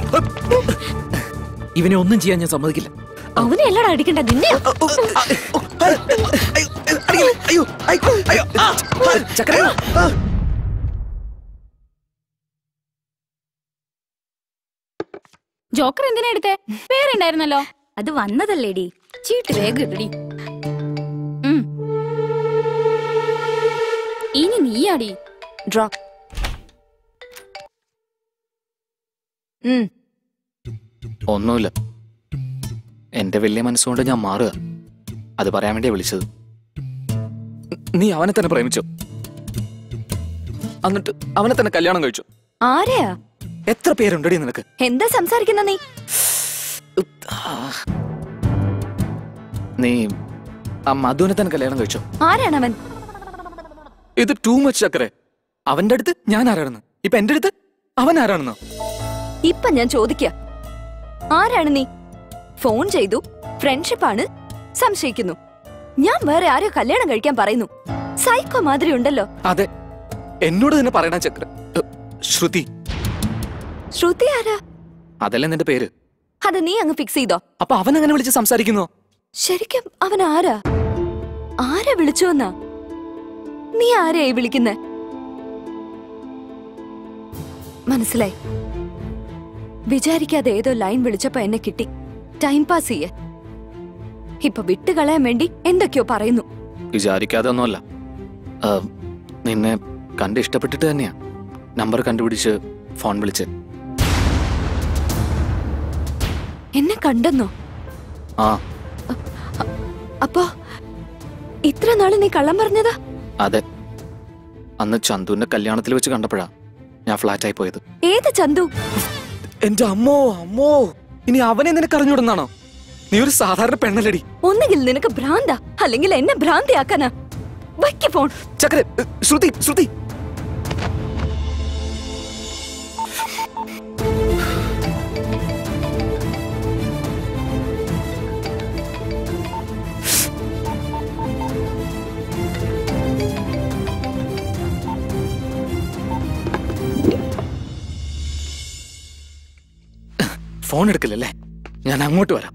ഇവനെ ഒന്നും ചെയ്യാൻ ഞാൻ സമ്മതിക്കില്ല അവനെ എല്ലാടാ അടിക്കണ്ട നിന്നെ അയ്യോ അയ്യോ അയ്യോ അയ്യോ ആ, ആ, ചക്കര ആ. ജോക്കർ എന്തിനാ എടുത്തേ പേരുണ്ടായിരുന്നല്ലോ അത് വന്നതല്ലേടി ചീട്ട് വേഗം ഇടടി ഉം. ഇനി നീയാടി ഡ്രോ ഒന്നുമില്ല എന്റെ വലിയ മനസ്സുകൊണ്ട് ഞാൻ മാറുക അത് പറയാൻ വേണ്ടിയാ വിളിച്ചത് നീ അവനെ തന്നെ പ്രേമിച്ചോ എന്നിട്ട് അവനെ തന്നെ കല്യാണം കഴിച്ചു ആരെയാ എത്ര പേരുണ്ടടി നിനക്ക് എന്താ സംസാരിക്കുന്ന നീ നീ ആ മധുവിനെ തന്നെ കല്യാണം കഴിച്ചോ ആരാണവൻ ഇത് ടൂ മച്ച് ചക്കരെ അവന്റെ അടുത്ത് ഞാൻ ആരാണെന്ന് ഇപ്പൊ എന്റെ അടുത്ത് അവൻ ആരാണെന്ന് ഇപ്പൊ ഞാൻ ചോദിക്ക ആരാണ് നീ ഫോൺ ചെയ്തു ഫ്രണ്ട്ഷിപ്പാണ് സംശയിക്കുന്നു ഞാൻ വേറെ ആരെയോ കല്യാണം കഴിക്കാൻ പറയുന്നു സൈക്കോ മാതിരി ഉണ്ടല്ലോ അതെ എന്നോട് തന്നെ പറയണ ചക്ര ഏ, ശ്രുതി ശ്രുതി ആരാ അതല്ലേ നിന്റെ പേര് അത് നീ അങ്ങ് ഫിക്സ് ചെയ്തോ അപ്പൊ അവൻ അങ്ങനെ വിളിച്ച് സംസാരിക്കുന്നോ ശരിക്കും അവൻ ആരാ ആരാ വിളിച്ചുവെന്നാ നീ ആരെയായി വിളിക്കുന്നെ മനസ്സിലായി വിചാരിക്കാതെ ഏതോ ലൈൻ വിളിച്ചപ്പോ എന്നെ കിട്ടി ടൈം പാസ് ചെയ്യേ ഇപ്പൊ വിട്ടുകളയാൻ വേണ്ടി എന്തൊക്കെയോ പറയുന്നു വിചാരിക്കാതെ ഒന്നുമല്ല ആ, നിന്നെ കണ്ട് ഇഷ്ടപ്പെട്ടിട്ട് തന്നെയാ നമ്പർ കണ്ടുപിടിച്ച് ഫോൺ വിളിച്ച് എന്നെ കണ്ടെന്നോ ആ അപ്പോ ഇത്ര നാള് നീ കള്ളം പറഞ്ഞതാ അതെ അന്ന് ചന്തുവിന്റെ കല്യാണത്തിൽ വെച്ച് കണ്ടപ്പോഴാ ഞാൻ ഫ്ലാറ്റ് ആയി പോയത് ഏത് ചന്തു എന്റെ അമ്മോ അമ്മോ ഇനി അവനെ നിനക്ക് അറിഞ്ഞുവിടുന്നാണോ നീ ഒരു സാധാരണ പെണ്ണല്ലടി ഒന്നുകിൽ നിനക്ക് ഭ്രാന്ത അല്ലെങ്കിൽ എന്നെ ഭ്രാന്തിയാക്കാനാ വയ്ക്ക ഫോൺ ചക്കര ഏ, ശ്രുതി ശ്രുതി ഫോൺ എടുക്കില്ലല്ലേ ഞാൻ അങ്ങോട്ട് വരാം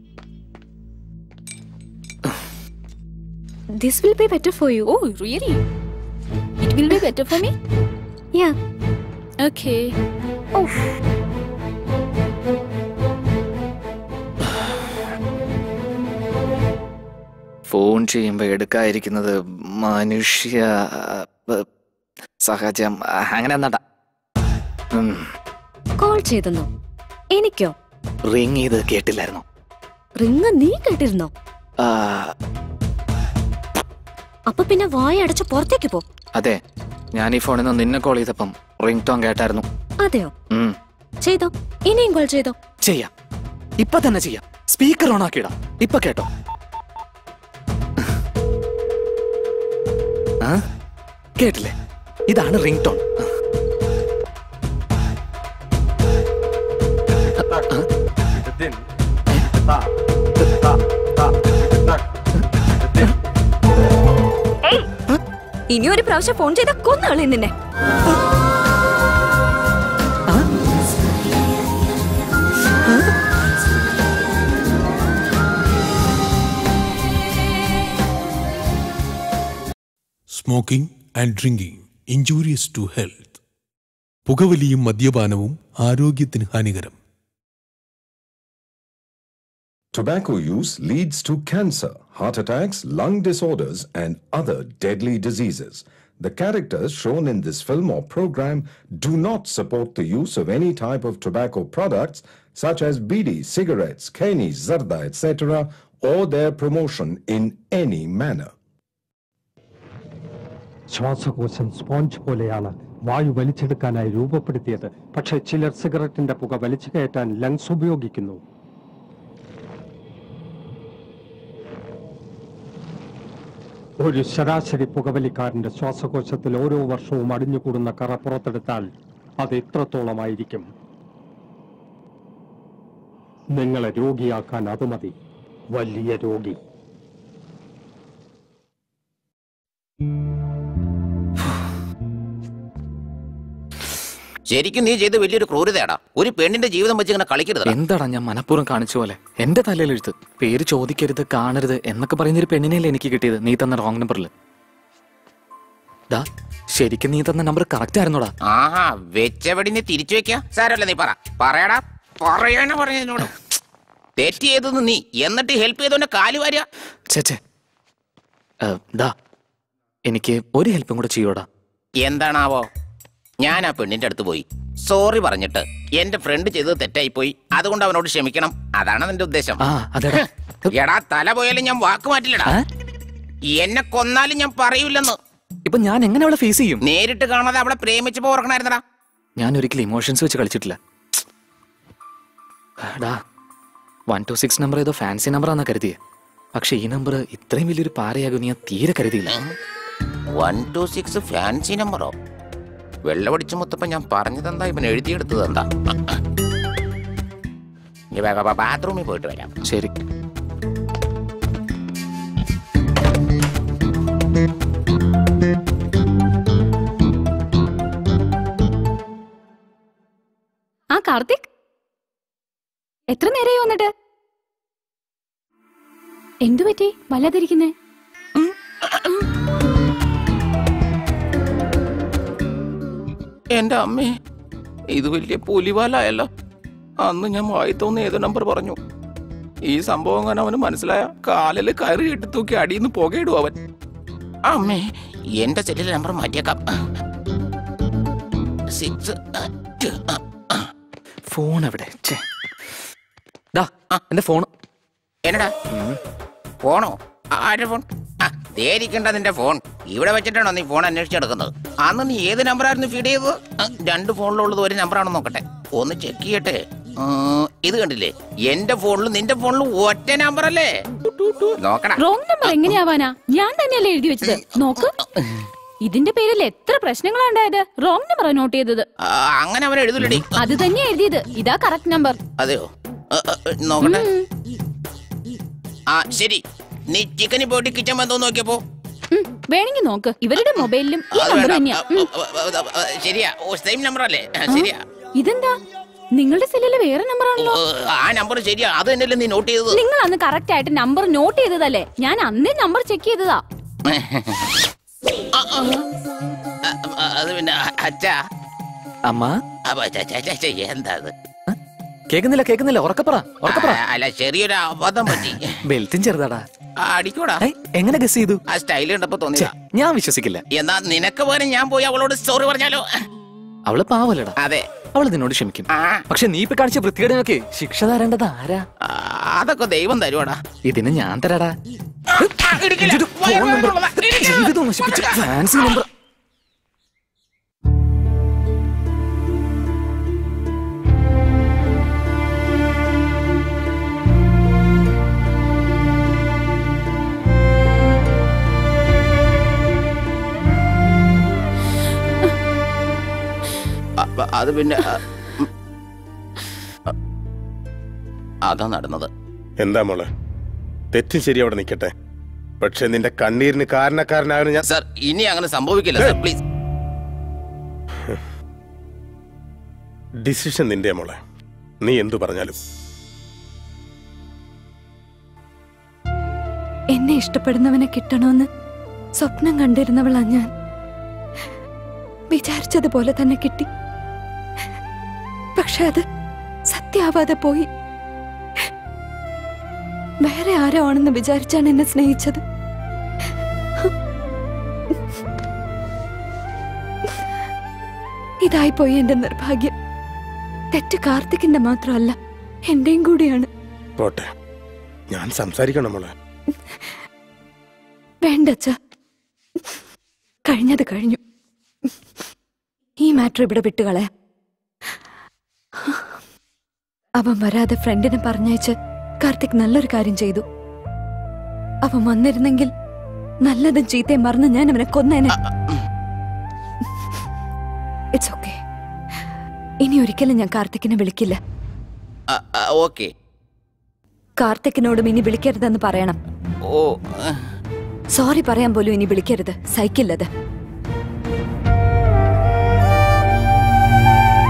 this will be better for you oh really it will be better for me yeah okay phone ചെയ്യുമ്പോ എടുക്കാതിരിക്കുന്നത് മനുഷ്യ ഏ, സഹജം അങ്ങനെ എന്നണ്ട കോൾ ചെയ്തെന്നോ എനിക്കോ റിങ് ചെയ്ത് കേട്ടില്ലായിരുന്നു റിങ് നീ കേട്ടിരുന്നോ ആ, അപ്പൊ പിന്നെ വായ അടച്ച് പുറത്തേക്ക് പോ അതെ ഞാൻ ഈ ഫോണിൽ നിന്ന് നിന്നെ കോൾ ചെയ്തപ്പം റിംഗ് ടോൺ കേട്ടായിരുന്നു അതെയോ ഉം, ചെയ്തോ ഇനിയും കോൾ ചെയ്തോ ചെയ്യാം ഇപ്പൊ തന്നെ ചെയ്യാം സ്പീക്കർ ഓൺ ആക്കിയിടാം ഇപ്പൊ കേട്ടോ ആ? കേട്ടില്ലേ ഇതാണ് റിംഗ് ടോൺ ഇനി ഒരു പ്രാവശ്യം ഫോൺ ചെയ്ത കൊന്നാളെ നിന്നെ smoking and drinking injurious to health പുകവലിയും മദ്യപാനവും ആരോഗ്യത്തിന് ഹാനികരം Tobacco use leads to cancer, heart attacks, lung disorders, and other deadly diseases. The characters shown in this film or program do not support the use of any type of tobacco products such as bidi, cigarettes, kani, zarda, etc., or their promotion in any manner. ശ്വാസകോശം sponge പോലെയാണ് വായു വലിച്ചെടുക്കാനായി രൂപപ്പെടുത്തിയത് പക്ഷേ ചിലർ സിഗരറ്റിന്റെ പുക വലിച്ചു കയറ്റാൻ lungs ഉപയോഗിക്കുന്നു ഒരു ശരാശരി പുകവലിക്കാരന്റെ ശ്വാസകോശത്തിൽ ഓരോ വർഷവും അടിഞ്ഞുകൂടുന്ന കറ പുറത്തെടുത്താൽ അത് എത്രത്തോളമായിരിക്കും നിങ്ങളെ രോഗിയാക്കാൻ അത് മതി വലിയ രോഗി ശരിക്കും നീ ചെയ്ത് വലിയൊരു ക്രൂരതയാടാ ഒരു പെണ്ണിന്റെ ജീവിതം വെച്ച് ഇങ്ങനെ കളിക്കരുത് എന്താടാ ഞാൻ മനഃപൂർവ്വം കാണിച്ച പോലെ എന്റെ തലയിലെഴുത്ത് പേര് ചോദിക്കരുത് കാണരുത് എന്നൊക്കെ പറയുന്ന ഒരു പെണ്ണിനെയല്ലേ എനിക്ക് കിട്ടിയത് നീ തന്ന റോങ് നമ്പറിൽ ഡാ ശരിക്കും നീ തന്ന നമ്പർ കറക്റ്റ് ആയിരുന്നോടാ ആഹാ വെച്ചവടി നീ തിരിച്ചു വെക്ക സാരമല്ല നീ പറ പറയടാ പറയാനാ പറഞ്ഞതിനോട് തെറ്റ് ചെയ്തത് നീ എന്നിട്ട് ഹെൽപ്പ് ചെയ്തോന്റെ കാല് വാര്യ ചേച്ചേ ഏ, ഡാ എനിക്ക് ഒരു ഹെൽപ്പും കൂടെ ചെയ്യോടാ എന്താണാവോ ഞാൻ ആ പെണ്ണിന്റെ അടുത്ത് പോയി സോറി പറഞ്ഞിട്ട് എന്റെ ഫ്രണ്ട് ചെയ്തത് തെറ്റായി പോയി അതുകൊണ്ട് അവനോട് ക്ഷമിക്കണം അതാണ് നിന്റെ ഉദ്ദേശം ആ അതെടാ എടാ തല പോയാലും ഞാൻ വാക്ക് മാറ്റില്ലടാ ആ? എന്നെ കൊന്നാലും ഞാൻ പറയൂലെന്ന് ഇപ്പൊ ഞാൻ എങ്ങനെ അവളെ ഫേസ് ചെയ്യും നേരിട്ട് കാണാതെ അവളെ പ്രേമിച്ചപ്പോ ഓർക്കണായിരുന്നടാ ഞാൻ ഒരിക്കലും ഇമോഷൻസ് വെച്ച് കളിച്ചിട്ടില്ല ഡാ വൺ ടു സിക്സ് നമ്പർ ഏതോ ഫാൻസി നമ്പറാന്നാ കരുതിയെ പക്ഷെ ഈ നമ്പർ ഇത്രയും വലിയൊരു പാരയാകും ഞാൻ തീരെ കരുതിയില്ല വൺ ടു സിക്സ് ഫാൻസി നമ്പറോ വെള്ളമടിച്ച് മുത്തപ്പ ഞാൻ പറഞ്ഞതെന്താ ഇവൻ എഴുതിയെടുത്തത് എന്താ ഇനി വേഗം ബാ- ബാത്റൂമിൽ പോയിട്ട് വരാം ശരി ആ കാർത്തിക് എത്ര നേരമായി വന്നിട്ട് എന്തു പറ്റി വല്ലാതിരിക്കുന്നേ എന്റെ അമ്മേ ഇത് വലിയ പുലിവാലായല്ലോ അന്ന് ഞാൻ വായി തോന്നുന്ന ഏത് നമ്പർ പറഞ്ഞു ഈ സംഭവം കാരണം അവന് മനസ്സിലായ കാലില് കയറി ഇട്ട് തൂക്കി അടിയിന്ന് പുകയിടും അവൻ അമ്മേ എന്റെ സെല്ലിലെ നമ്പർ മാറ്റിയേക്കാം സിക്സ് ഫോൺ എവിടെ ഛേ. ഡാ എന്റെ ഫോൺ എന്നടാ ഫോണോ ആരുടെ ഫോൺ ആ, ദേ ഇരിക്കണ്ട നിന്റെ ഫോൺ ഇവിടെ വെച്ചിട്ടാണോ നീ ഫോൺ അന്വേഷിച്ചെടുക്കുന്നത് അന്ന് നീ ഏത് നമ്പറായിരുന്നു ഫീഡ് ചെയ്തത് ആ, രണ്ട് ഫോണിലുള്ളത് ഒരു നമ്പറാണോ നോക്കട്ടെ ഒന്ന് ചെക്ക് ചെയ്യട്ടെ ആ, ഇത് കണ്ടില്ലേ എന്റെ ഫോണിലും നിന്റെ ഫോണിലും ഒറ്റ നമ്പറല്ലേ നോക്കടാ റോങ് നമ്പർ എങ്ങനെയാവാനാ ഞാൻ തന്നെയല്ലേ എഴുതി വെച്ചത് നോക്ക് ഇതിന്റെ പേരിൽ എത്ര പ്രശ്നങ്ങളാ ഉണ്ടായത് റോങ് നമ്പർ നോട്ട് ചെയ്തത് ആ, അങ്ങനെ അവൻ എഴുതൂലടി അത് തന്നെയാ എഴുതിയത് ഇതാ കറക്റ്റ് നമ്പർ അതെയോ ആ, ആ, നോക്കട്ടെ ആ ശരി നീ ചിക്കനിൽ പോയിട്ട് കിച്ചൻ ബന്ധം നോക്കിയപ്പോ വേണമെങ്കിൽ നോക്ക് ഇവരുടെ മൊബൈലിലും ഈ അത് നമ്പർ വേണ്ട. തന്നെയാ ആ, ഉം. ആ, ആ, ആ, ശരിയാ ഓ സെയിം നമ്പർ അല്ലേ ആ, ശരിയാ ഇതെന്താ നിങ്ങളുടെ സെല്ലില് വേറെ നമ്പർ ആണല്ലോ ഓ, ആ നമ്പർ ശരിയാ അത് തന്നെയല്ലേ നീ നോട്ട് ചെയ്തത് നിങ്ങൾ അന്ന് കറക്റ്റ് ആയിട്ട് നമ്പർ നോട്ട് ചെയ്തതല്ലേ ഞാൻ അന്നേ നമ്പർ ചെക്ക് ചെയ്തതാ ആ, ആ. ആ, ആ, അത് പിന്നെ അച്ഛാ അമ്മ അപ്പൊ ഛ, ഛ, ഛ, ഛ, എന്താ അത് കേക്കുന്നില്ല കേക്കുന്നില്ല ഉറക്കപ്പറ ഉറക്കപ്പറ ആ, അല്ല ചെറിയൊരു അബദ്ധം പറ്റി ബെൽറ്റും ചെറുതാടാ ആ, അടിക്കൂടാ ഏയ്, എങ്ങനെ ഗസ് ചെയ്തു ആ സ്റ്റൈൽ കണ്ടപ്പോ ഛേ, തോന്നിയതാ ഞാൻ വിശ്വസിക്കില്ല എന്നാ നിനക്ക് പകരം ഞാൻ പോയി അവളോട് സോറി പറഞ്ഞാലോ അവള് പാവല്ലടാ അതെ അവള് നിന്നോട് ക്ഷമിക്കും ആ പക്ഷെ നീ ഇപ്പൊ കാണിച്ച വൃത്തികേടിനൊക്കെ ശിക്ഷ തരേണ്ടത് ആരാ ആ, അതൊക്കെ ദൈവം തരുവാടാ ഇതിന് ഞാൻ തരാടാ ആ, ആ, ഇടിക്കില്ല. ഇതൊരു വയറ് ഫോൺ നമ്പർ വേദനയുള്ളതാ. ഇടിക്കില്ല. ജീവിതം നശിപ്പിച്ച ഫാൻസി നമ്പർ അ- അത് പിന്നെ ആ, ഉം. അ- അതാ നടന്നത് എന്താ മോളെ തെറ്റും ശരി അവിടെ നിൽക്കട്ടെ പക്ഷെ നിന്റെ കണ്ണീരിന് കാരണക്കാരനാകുന്ന ഞാൻ സാർ ഇനി അങ്ങനെ സംഭവിക്കില്ല സാർ പ്ലീസ് ഡിസിഷൻ നിന്റെ മോളെ നീ എന്തു പറഞ്ഞാലും എന്നെ ഇഷ്ടപ്പെടുന്നവനെ കിട്ടണമെന്ന് സ്വപ്നം കണ്ടിരുന്നവളാ ഞാൻ വിചാരിച്ചതുപോലെ തന്നെ കിട്ടി പക്ഷെ അത് സത്യാവാതെ പോയി വേറെ ആരോ ആണെന്ന് വിചാരിച്ചാണ് എന്നെ സ്നേഹിച്ചത് ഇതായിപ്പോയി എന്റെ നിർഭാഗ്യം തെറ്റ് കാർത്തിക്കിന്റെ മാത്രമല്ല എന്റെയും കൂടിയാണ് പോട്ടെ ഞാൻ സംസാരിക്കണം മോളെ വേണ്ടച്ച കഴിഞ്ഞത് കഴിഞ്ഞു ഈ മാറ്റർ ഇവിടെ വിട്ടുകളയാ അവൻ വരാതെ ഫ്രണ്ടിനെ പറഞ്ഞയച്ച് കാർത്തിക് നല്ലൊരു കാര്യം ചെയ്തു അവൻ വന്നിരുന്നെങ്കിൽ നല്ലതും ചീത്തയും മറന്ന് ഞാൻ അവനെ കൊന്നേനെ ഇറ്റ്സ് ഓക്കെ ഇനി ഒരിക്കലും ഞാൻ കാർത്തിക്കിനെ വിളിക്കില്ല ഓക്കെ കാർത്തിക്കിനോടും ഇനി വിളിക്കരുതെന്ന് പറയണം ഓ സോറി പറയാൻ പോലും ഇനി വിളിക്കരുത് സഹിക്കില്ലത്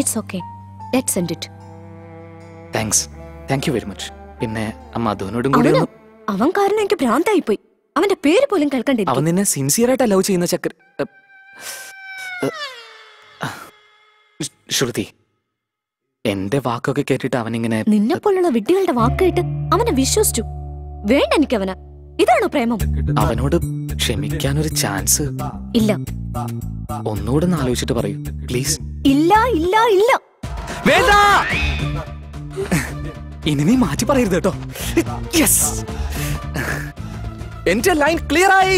it's okay let send it thanks thank you very much പിന്നെ ആ മധുവിനോടും കൂടി അവന് ഒന്ന് അവൻ കാരണം എനിക്ക് ഭ്രാന്തായി പോയി അവന്റെ പേര് പോലും അവൻ കേൾക്കണ്ടിരിക്കും നിന്നെ സിൻസിയർ ആയിട്ട് ലവ് ചെയ്യുന്ന ചക്കര എ, എ, ആ, ശ്- ശ്രുതി എന്റെ വാക്കൊക്കെ കേട്ടിട്ട് അവനിങ്ങനെ നിന്നെ പോലുള്ള വിഡ്ഢികളുടെ വാക്കേട്ട് അവനെ വിശ്വസിച്ചു വേണ്ട എനിക്കവന് ഇതാണോ പ്രേമം അവനോട് ക്ഷമിക്കാൻ ഒരു ചാൻസ് ഇല്ല ഒന്നുകൂടെ ഒന്ന് ആലോചിച്ചിട്ട് പറയൂ പ്ലീസ് ഇല്ല ഇല്ല ഇല്ല വേണ്ട ഇനി നീ മാറ്റി പറയരുത് കേട്ടോ യെസ് എന്റെ ലൈൻ ക്ലിയർ ആയി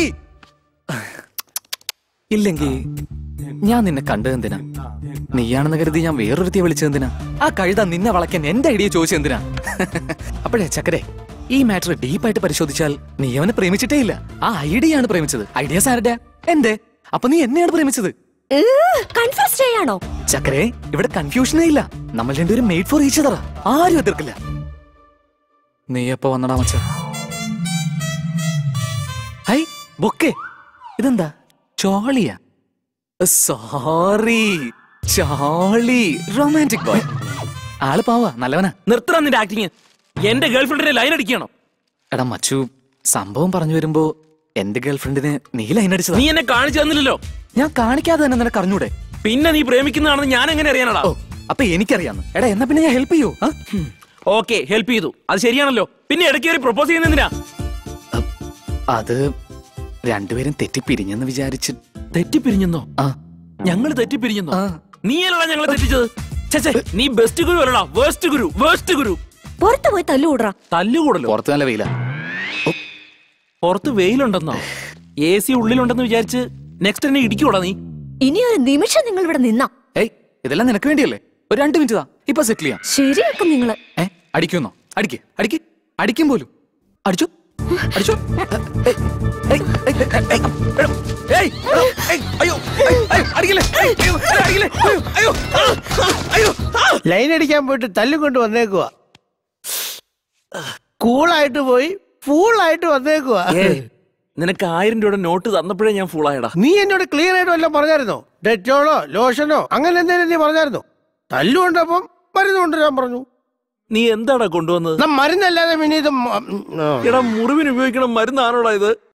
ഇല്ലെങ്കിൽ ഞാൻ നിന്നെ കണ്ടത് എന്തിനാ നീയാണെന്ന് കരുതി ഞാൻ വേറൊരുത്തിയെ വിളിച്ചതെന്തിനാ ആ കഴുത നിന്നെ വളയ്ക്കാൻ എന്റെ ഐഡിയ ചോദിച്ചെന്തിനാ അപ്പോഴേ ചക്കരെ ഈ മാറ്റർ ഡീപ്പായിട്ട് പരിശോധിച്ചാൽ നീ അവനെ പ്രേമിച്ചിട്ടേ ഇല്ല ആ ഐഡിയ ആണ് പ്രേമിച്ചത് ഐഡിയാസ് ആരുടെ എന്റെ അപ്പൊ നീ എന്നെയാണ് പ്രേമിച്ചത് കൺഫ്യൂസ് ചെയ്യാണോ ചക്കരെ ഇവിടെ കൺഫ്യൂഷനേ ഇല്ല നമ്മൾ രണ്ടുപേരും മെയ്ഡ് ഫോർ ഈച്ച് അതറാ ആരും എതിർക്കില്ല നീ എപ്പോ വന്നടാ മച്ച ഹൈ ബൊക്കെ ഇതെന്താ ചോളിയാ സോറി ചോളി റൊമാൻറ്റിക് ബോയ് ആള് പാവാ നല്ലവനാ നിർത്തണം നിന്റെ ആക്ടിങ് എന്റെ ഗേൾഫ്രണ്ടിനെ ലൈൻ അടിക്കണം എടാ മച്ചു സംഭവം പറഞ്ഞു വരുമ്പോ എന്റെ ഗേൾഫ്രണ്ടിന് നീ ലൈൻ അടിച്ചതാ നീ എന്നെ കാണിച്ചു തന്നില്ലല്ലോ ഞാൻ കാണിക്കാതെ തന്നെ നിനക്ക് അറിഞ്ഞൂടെ പിന്നെ നീ പ്രേമിക്കുന്നതാണെന്ന് ഞാൻ എങ്ങനെ അറിയാനടാ ഓ അപ്പൊ എനിക്കറിയാന്ന് എടാ എന്നാ പിന്നെ ഞാൻ ഹെൽപ്പ് ചെയ്യൂ ആ? ഓക്കെ ഹെൽപ്പ് ചെയ്തു അത് ശരിയാണല്ലോ പിന്നെ ഇടയ്ക്ക് കയറി പ്രൊപ്പോസ് ചെയ്യുന്നതിനാ അത് രണ്ടുപേരും തെറ്റിപ്പിരിഞ്ഞെന്ന് വിചാരിച്ച് തെറ്റിപ്പിരിഞ്ഞെന്നോ ആ ഞങ്ങൾ തെറ്റിപ്പിരിഞ്ഞെന്നോ ആ. നീ അല്ലടാ ഞങ്ങളെ തെറ്റിച്ചത് ഛെ, ഛെ, നീ ബെസ്റ്റ് ഗുരു അല്ലടാ വേസ്റ്റ് ഗുരു വേസ്റ്റ് ഗുരു പുറത്തു പോയി തല്ലുകൂടറ തല്ലുകൂടല്ലോ പുറത്ത് നല്ല വെയില പുറത്ത് വെയിലുണ്ടെന്നോ എ സി ഉള്ളിലുണ്ടെന്ന് വിചാരിച്ച് നെക്സ്റ്റ് എന്നെ ഇടിക്കൂടാ നീ ഇനി ഒരു നിമിഷം നിങ്ങൾ ഇവിടെ നിന്നാ ഏയ് ഇതെല്ലാം നിനക്ക് വേണ്ടിയല്ലേ ഒരു രണ്ട് മിനിറ്റ് താ ഇപ്പൊ സെറ്റിൽ ചെയ്യാം ശരിയാക്കും നിങ്ങള് ഏ അടിക്കുന്നോ അടിക്ക് അടിക്ക് അടിക്കും പോലും അടിച്ചു അടിച്ചു ഏയ്, ഏയ്, ഏയ്, ഏയ്, ഏയ്, എടോ, ഏയ്, എടോ, ഏയ്, അയ്യോ ഏയ്, ഏയ്, അടിക്കില്ലേ ഏയ്, അയ്യോ ഏയ്, അടിക്കില്ലേ അയ്യോ, അയ്യോ ആ, ആ, അയ്യോ ആ. ലൈൻ അടിക്കാൻ പോയിട്ട് തല്ലും കൊണ്ട് വന്നേക്കുക കൂളായിട്ട് പോയി ഫൂളായിട്ട് വന്നേക്കുക ഏയ്, നിനക്ക് ആയിരം രൂപയുടെ നോട്ട് തന്നപ്പോഴേ ഞാൻ ഫുള്ളായടാ നീ എന്നോട് ക്ലിയർ ആയിട്ട് വല്ലതും പറഞ്ഞായിരുന്നോ ഡെറ്റോളോ ലോഷനോ അങ്ങനെ എന്തെങ്കിലും നീ പറഞ്ഞായിരുന്നോ തല്ലുകൊണ്ടപ്പം മരുന്ന് കൊണ്ടുവരാൻ പറഞ്ഞു നീ എന്താടാ കൊണ്ടുവന്നത് എന്നാ മരുന്നല്ലാതെ പിന്നെ ഇത് മ- ഉം, ആ. എടാ മുറിവിന് ഉപയോഗിക്കണം മരുന്നാണോടാ ഇത്